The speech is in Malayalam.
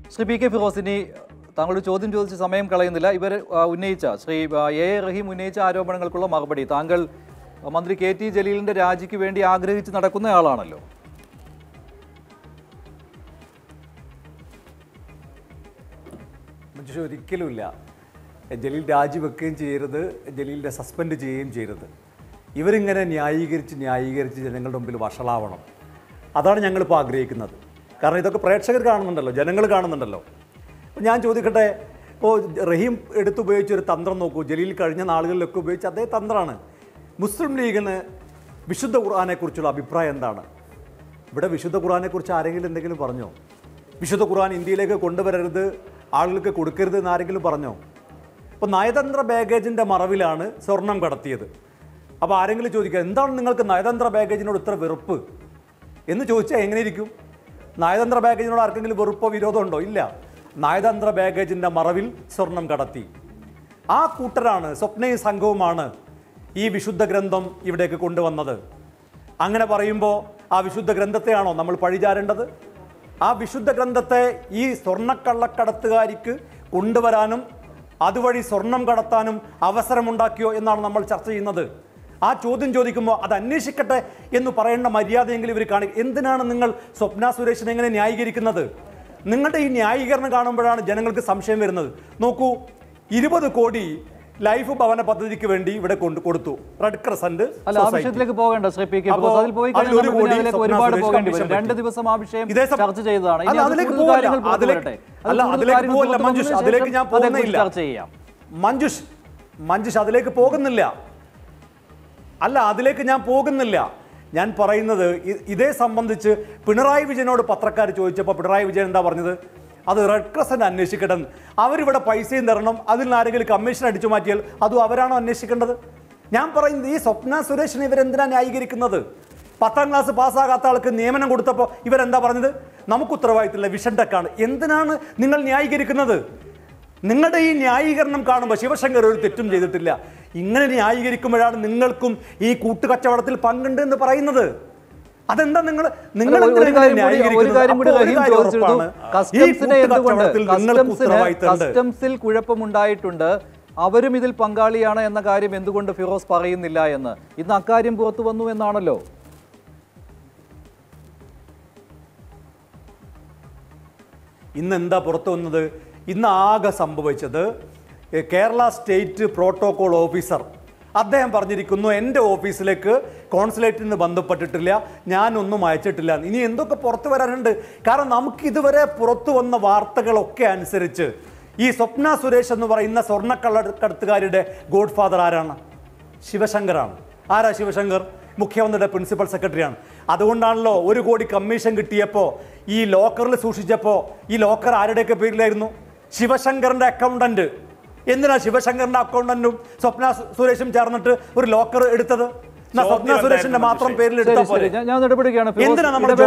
ശ്രീ പി കെ ഫിറോസ് ഇനി താങ്കളൊരു ചോദ്യം ചോദിച്ച് സമയം കളയുന്നില്ല ഇവർ ആ, ഉന്നയിച്ച ശ്രീ ആ, എ എ റഹീം ഉന്നയിച്ച ആരോപണങ്ങൾക്കുള്ള മറുപടി താങ്കൾ ആ, മന്ത്രി കെ ടി ജലീലിന്റെ രാജിക്ക് വേണ്ടി ആഗ്രഹിച്ച് നടക്കുന്നയാളാണല്ലോ മനുഷ്യ ഒരിക്കലുമില്ല ജലീൽ രാജിവെക്കുകയും ചെയ്യരുത് ജലീലിനെ സസ്പെൻഡ് ചെയ്യുകയും ചെയ്യരുത് ഇവരിങ്ങനെ ന്യായീകരിച്ച് ന്യായീകരിച്ച് ജനങ്ങളുടെ മുമ്പിൽ വഷളാവണം അതാണ് ഞങ്ങളിപ്പോൾ ആഗ്രഹിക്കുന്നത് കാരണം ഇതൊക്കെ പ്രേക്ഷകർ കാണുന്നുണ്ടല്ലോ ജനങ്ങൾ കാണുന്നുണ്ടല്ലോ അപ്പോൾ ഞാൻ ചോദിക്കട്ടെ ഇപ്പോൾ റഹീം എടുത്തുപയോഗിച്ച ഒരു തന്ത്രം നോക്കൂ ജലീൽ കഴിഞ്ഞ നാളുകളിലൊക്കെ ഉപയോഗിച്ച അതേ തന്ത്രമാണ് മുസ്ലിം ലീഗിന് വിശുദ്ധ ഖുർആാനെക്കുറിച്ചുള്ള അഭിപ്രായം എന്താണ് ഇവിടെ വിശുദ്ധ ഖുർആാനെക്കുറിച്ച് ആരെങ്കിലും എന്തെങ്കിലും പറഞ്ഞോ വിശുദ്ധ ഖുർആൻ ഇന്ത്യയിലേക്ക് കൊണ്ടുവരരുത് ആളുകൾക്ക് കൊടുക്കരുത് എന്ന് ആരെങ്കിലും പറഞ്ഞോ അപ്പോൾ നയതന്ത്ര ബാഗേജിൻ്റെ മറവിലാണ് സ്വർണം കടത്തിയത് അപ്പോൾ ആരെങ്കിലും ചോദിക്കുക എന്താണ് നിങ്ങൾക്ക് നയതന്ത്ര ബാഗേജിനോട് ഇത്ര വെറുപ്പ് എന്ന് ചോദിച്ചാൽ എങ്ങനെ ഇരിക്കും നയതന്ത്ര ബാഗേജിനോട് ആർക്കെങ്കിലും വെറുപ്പോ വിരോധമോ ഉണ്ടോ ഇല്ല നയതന്ത്ര ബാഗേജിൻ്റെ മറവിൽ സ്വർണം കടത്തി ആ കൂട്ടരാണ് സ്വപ്നയും സംഘവുമാണ് ഈ വിശുദ്ധ ഗ്രന്ഥം ഇവിടേക്ക് കൊണ്ടുവന്നത് അങ്ങനെ പറയുമ്പോൾ ആ വിശുദ്ധ ഗ്രന്ഥത്തെയാണോ നമ്മൾ പഴിചാരേണ്ടത് ആ വിശുദ്ധ ഗ്രന്ഥത്തെ ഈ സ്വർണ്ണക്കള്ളക്കടത്തുകാരിക്ക് കൊണ്ടുവരാനും അതുവഴി സ്വർണം കടത്താനും അവസരമുണ്ടാക്കിയോ എന്നാണ് നമ്മൾ ചർച്ച ചെയ്യുന്നത് ആ ചോദ്യം ചോദിക്കുമ്പോൾ അത് അന്വേഷിക്കട്ടെ എന്ന് പറയേണ്ട മര്യാദയെങ്കിലും ഇവർ കാണി എന്തിനാണ് നിങ്ങൾ സ്വപ്ന സുരേഷിനെ എങ്ങനെ ന്യായീകരിക്കുന്നത് നിങ്ങളുടെ ഈ ന്യായീകരണം കാണുമ്പോഴാണ് ജനങ്ങൾക്ക് സംശയം വരുന്നത് നോക്കൂ ഇരുപത് കോടി ലൈഫ് ഭവന പദ്ധതിക്ക് വേണ്ടി ഇവിടെ കൊണ്ട് കൊടുത്തു റെഡ് ക്രസന്റ് അല്ല ആ വിഷയത്തിലേക്ക് പോകേണ്ട ശ്രീ പി കെ അപ്പോ ഫിറോസ് അതിൽ പോയി കഴിഞ്ഞാൽ അതിലൊരു നമ്മൾ പിന്നെ കോടി അതിലേക്ക് സ്വപ്ന ഒരുപാട് സുരേഷ് പോകേണ്ടി വരും കമ്മീഷൻ രണ്ട് പറ്റി. ദിവസം ആ വിഷയം ഇതേ സം- ചർച്ച ചെയ്തതാണ് ഇനി അല്ല, അതിൽ അതിലേക്ക് കൂടുതൽ പോകല്ല. കാര്യങ്ങൾ പുറത്തു അതിലേക്ക് വരട്ടെ. അതിൽ അല്ല, കൂടുതൽ അതിലേക്ക് കാര്യങ്ങൾ പോകല്ല, പുറത്തു മഞ്ജുഷ്, വന്നതിന് അതിലേക്ക് ശേഷം ഞാൻ അതേക്കുറിച്ച് പോകുന്നില്ല. ചർച്ച ചെയ്യാം മഞ്ജുഷ് മഞ്ജുഷ് അതിലേക്ക് പോകുന്നില്ല അല്ല അതിലേക്ക് ഞാൻ പോകുന്നില്ല ഞാൻ പറയുന്നത് ഇ- ഇതേ സംബന്ധിച്ച് പിണറായി വിജയനോട് പത്രക്കാർ ചോദിച്ചപ്പോൾ പിണറായി വിജയൻ എന്താ പറഞ്ഞത് അത് റെഡ് ക്രസന്റ് അന്വേഷിക്കട്ടെ എന്ന്. അവരിവിടെ പൈസയും തരണം അതിൽ നിന്ന് ആരെങ്കിലും കമ്മീഷൻ അടിച്ചു മാറ്റിയാൽ അതും അവരാണോ അന്വേഷിക്കേണ്ടത് ഞാൻ പറയുന്നത് ഈ സ്വപ്ന സുരേഷിനെ ഇവരെന്തിനാ ന്യായീകരിക്കുന്നത് പത്താം ക്ലാസ് പാസ്സാകാത്ത ആൾക്ക് നിയമനം കൊടുത്തപ്പോൾ ഇവരെന്താ പറഞ്ഞത് നമുക്ക് ഉത്തരവാദിത്തമില്ല വിഷൻ ടെക്കാണ് എന്തിനാണ് നിങ്ങൾ ന്യായീകരിക്കുന്നത് നിങ്ങളുടെ ഈ ന്യായീകരണം കാണുമ്പോൾ ശിവശങ്കർ ഒരു തെറ്റും ചെയ്തിട്ടില്ല ഇങ്ങനെ ന്യായീകരിക്കുമ്പോഴാണ് നിങ്ങൾക്കും ഈ കൂട്ടുകച്ചവടത്തിൽ പങ്കുണ്ട് എന്ന് പറയുന്നത് അതെന്താ നിങ്ങൾ നിങ്ങൾ അല്ല, ഒരു- ഒരു എന്തിനാ കാര്യം ഇങ്ങനെ കൂടി- ഒരു കാര്യം കൂടി അപ്പോൾ ഒരു റഹീം കാര്യം ചോദിച്ചിരുന്നു ഉറപ്പാണ്. ഈ കസ്റ്റംസിനെ എന്തുകൊണ്ട് കൂട്ടുകച്ചവടത്തിൽ നിങ്ങൾക്ക് കസ്റ്റംസിന് ഉത്തരവാദിത്തമുണ്ട് കസ്റ്റംസിൽ കുഴപ്പമുണ്ടായിട്ടുണ്ട് അവരും ഇതിൽ പങ്കാളിയാണ് എന്ന കാര്യം എന്തുകൊണ്ട് ഫിറോസ് പറയുന്നില്ല എന്ന് ഇന്ന് അക്കാര്യം പുറത്തു വന്നു എന്നാണല്ലോ ഇന്ന് എന്താ പുറത്തു വന്നത് ഇന്ന് ആകെ സംഭവിച്ചത് എ, കേരള സ്റ്റേറ്റ് പ്രോട്ടോകോൾ ഓഫീസർ അദ്ദേഹം പറഞ്ഞിരിക്കുന്നു എൻ്റെ ഓഫീസിലേക്ക് കോൺസുലേറ്റിൽ നിന്ന് ബന്ധപ്പെട്ടിട്ടില്ല ഞാനൊന്നും അയച്ചിട്ടില്ല ഇനി എന്തൊക്കെ പുറത്തു വരാനുണ്ട് കാരണം നമുക്ക് ഇതുവരെ പുറത്തു വന്ന വാർത്തകളൊക്കെ അനുസരിച്ച് ഈ സ്വപ്ന സുരേഷ് എന്ന് പറയുന്ന സ്വർണ്ണക്കള്ളക്കടത്തുകാരുടെ ഗോഡ് ഫാദർ ആരാണ് ശിവശങ്കറാണ് ആരാ ശിവശങ്കർ മുഖ്യമന്ത്രിയുടെ പ്രിൻസിപ്പൽ സെക്രട്ടറിയാണ് അതുകൊണ്ടാണല്ലോ ഒരു കോടി കമ്മീഷൻ കിട്ടിയപ്പോൾ ഈ ലോക്കറിൽ സൂക്ഷിച്ചപ്പോൾ ഈ ലോക്കർ ആരുടെയൊക്കെ പേരിലായിരുന്നു ശിവശങ്കറിന്റെ അക്കൗണ്ടന്റ് എന്തിനാ ശിവശങ്കറിന്റെ അക്കൗണ്ടന്റും സ്വപ്ന സു- സുരേഷും ചേർന്നിട്ട് ഒരു ലോക്കർ എടുത്തത് എന്നാ സ്വപ്ന ചോദ്യം സുരേഷിന്റെ എന്തായിരുന്നു മാത്രം മഞ്ജുഷേ? പേരിൽ ശരി എടുത്താൽ ശരി പോലെ ഞാൻ- ഞാൻ ഇടപെടുകയാണ് ഫിറോസ് എന്തിനാ നമ്മൾ ഇടപെട-